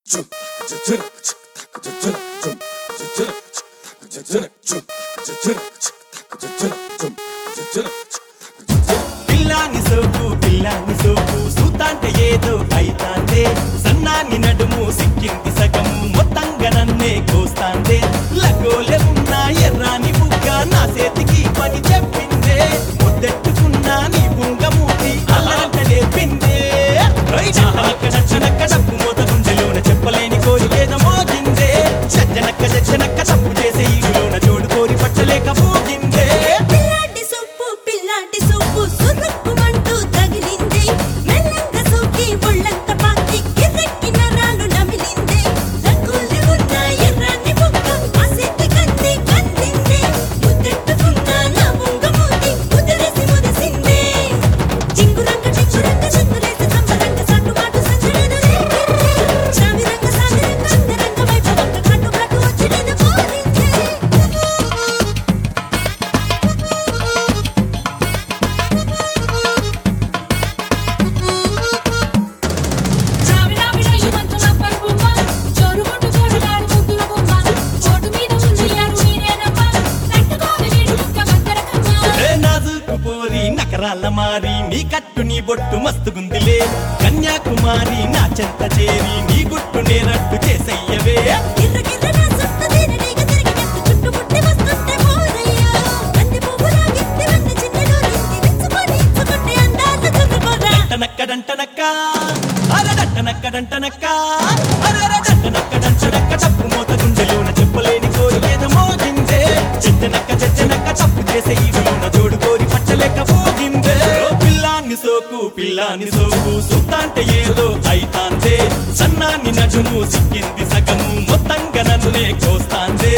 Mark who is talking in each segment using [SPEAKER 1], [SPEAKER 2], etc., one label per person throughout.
[SPEAKER 1] పిల్లాని సోకు పిల్లాని సోకు సూతాంటే ఏదో అయితాందే సన్నాని నడుము సిక్కింది సగము మొత్తంగా నన్నే కోస్తాందే లగోలే ఉన్న ఎర్రాని బుగ్గ నా చేతికి పని చెప్పిందే ముద్దెట్టుకున్నా నీ బుంగమూతి అల్లాంట నేర్పిందే చనక్క చచ్చనక్క డప్పు మోత గుండెలోన చెప్పలేని కోరికేద మోగిందే చచ్చనక్క చచ్చనక్క తప్పు చేసే ఈలోన జోడు కోరి పట్టలేక పోగిందే
[SPEAKER 2] పిల్లాటి సొప్పు పిల్లాటి సొప్పు సురుక్కుమంటూ తగిలింది మెల్లంగా సోకి ఒళ్ళంత పాకి కిర్రెక్కి నరాలు నమిలింది రంగులు ఉన్న ఎర్రని బుగ్గ ఆసక్తి కంది కందింది ముద్దెట్టుకున్న నా బొంగ మూతి ముదిరేసి ముదిసింది చింగురంగ చింగురంగ చింగులేసి సంబరంగ సట్టుబాటు సంచలన రేపింది చావిరంగ సావిరంగ అంతరంగ వైభవంగ కట్టు కట్టు వచ్చి నేను కోరింది
[SPEAKER 3] చావిడావిడ ఇమంతుల పరుపుమ్మ చోరుగొట్టు చోరుగాడు ముద్దుల బొమ్మ చోటు మీద ముందుయారు మీరేనమ్మ తట్టుకోవి వీడు ముక్క బందరకమ్మ
[SPEAKER 1] ఏ నాజుకు పోరి నకరాల మారి నీ కట్టు నీ బొట్టు మస్తుగుందిలే కన్యాకుమారి నా చెంత చేరి నీ గుట్టు నేరట్టు చేసయ్యవే
[SPEAKER 2] గిర్ర గిర్ర నా సొంత తీరనీగ తిరిగినట్టు చుట్టుముట్టి వస్తుంటే మోరయ్యా. బంతి పువ్వులా గిత్తి వన్ని చిన్నెలు నింది విచ్చుకొని ఇచ్చుకుంటే అందాలు చుట్టుకోరా.
[SPEAKER 1] డంటనక్క అరడంటనక్క అరడంటనక్క తప్పు మోత గుండెలోన చెప్పలేని కోరి ఏదో మోగిందే చెచ్చనక్క చెచ్చనక్క తప్పు చేసే ఈడులోన జోడు కోరి పట్టలేక పోగిందే ఓ పిల్లాన్ని సోకు పిల్లాన్ని సోకు సుత్తాంటే ఏదో అయితాందే సన్నాన్ని నడుము సిక్కింది సగము మొత్తంగా నన్నునే కోస్తాందే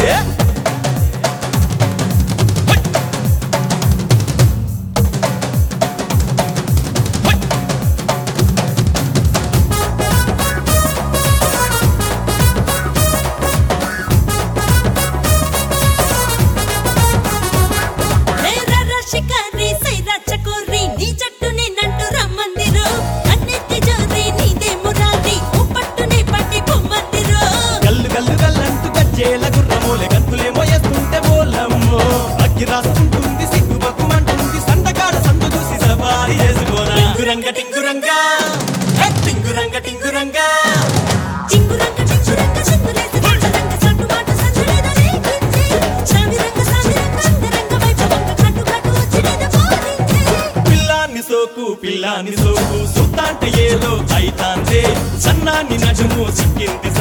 [SPEAKER 2] రేరర షికారి సైర చకోరి నీ జట్టుని నంటూ రమ్మందిరో. అన్నెత్తి జోరి నీదే మురారి ఓ పట్టుని పట్టి పొమ్మందిరో.
[SPEAKER 1] గల్లు గల్లు గల్లంటూ గజ్జేల గుర్రమోలే గంతులేమో ఎత్తుంటే బోలమ్మో అగ్గి రాసుకుంటుంది సిగ్గు బక్కుమంటుంది సందకాడ సందు చూసి సవారి చేసుకోరా టింగురంగ టింగురంగా హే, టింగురంగ టింగురంగా
[SPEAKER 2] చింగురంగ చింగురంగ చింగులేసి సంచరంగ సట్టుబాటు సంచలన రేగింది. చావిరంగ సావిరంగ అంతరంగ వైభవంగ కట్టు కట్టు వచ్చి నేను కోరింది.
[SPEAKER 1] పిల్లాన్ని సోకు పిల్లాన్ని సోకు సుత్తాంటే ఏదో అయితాందే సన్నాన్ని నడుము సిక్కింది